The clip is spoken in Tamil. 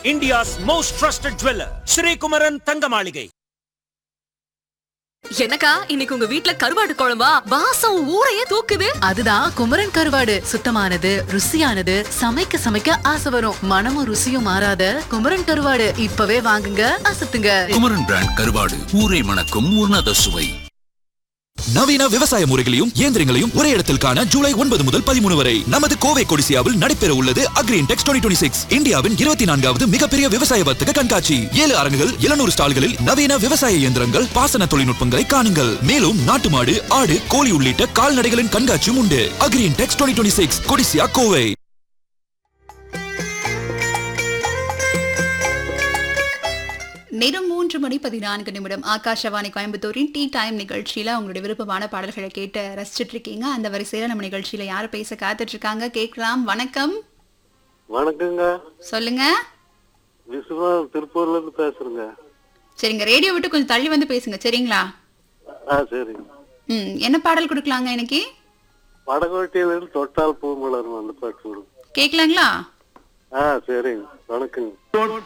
India's most trusted jeweller Sri Kumaran Thanga Maligai என்னக்கா இன்னைக்கு உங்க வீட்ல கருவாடு குழம்பா வாசம் ஊரையே தூக்குது அதுதான் குமரன் கருவாடு சுத்தமானது ருசியானது சமைக்க சமைக்க ஆசை வரும் மனமும் ருசியும் மாறாத குமரன் கருவாடு இப்பவே வாங்குங்க அசத்துங்க குமரன் பிராண்ட் கருவாடு ஊரை மணக்கும் உன்னத சுவை நவீன விவசாய முறைகளையும் இயந்திரங்களையும் ஒரே இடத்தில் காண ஜூலை ஒன்பது முதல் பதிமூணு வரை நமது கோவை கொடிசியாவில் நடைபெற உள்ளது அக்ரீன் டெக்ஸ் டுவெண்ட்டி சிக்ஸ் இந்தியாவின் இருபத்தி நான்காவது மிகப்பெரிய விவசாய வர்த்தக கண்காட்சி ஏழு அரங்குகள் எழுநூறு ஸ்டால்களில் நவீன விவசாய இயந்திரங்கள் பாசன தொழில்நுட்பங்களை காணுங்கள் மேலும் நாட்டு மாடு ஆடு கோழி உள்ளிட்ட கால்நடைகளின் கண்காட்சியும் உண்டு Agri Intex twenty six Codissia Kovai நேரம் மூன்று மணி பதினான்கு நிமிடம் ஆகாஷவாணி கோயம்புத்தூரின் டீ டைம் நிகழ்ச்சியில உங்களுடைய விருப்பமான பாடல்களை கேட்டு ரசிச்சிட்டு இருக்கீங்க அந்த வரிசையில நம்ம நிகழ்ச்சியில யார் பேச காத்துட்டு இருக்காங்க கேட்கலாம் வணக்கம் வணக்கங்க சொல்லுங்க விஸ்வநாதன் திருப்பூர்ல இருந்து பேசுறேங்க சரிங்க ரேடியோ விட்டு கொஞ்சம் தள்ளி வந்து பேசுங்க சரிங்களா ஆ சரிங்க ம் என்ன பாடல் கொடுக்கலாங்க இன்னைக்கு வடகோட்டையில இருந்து தொட்டால் பூ மலரும் அந்த பாட்டு கொடுங்க கேட்கலாங்களா ஆ சரிங்க வணக்கங்க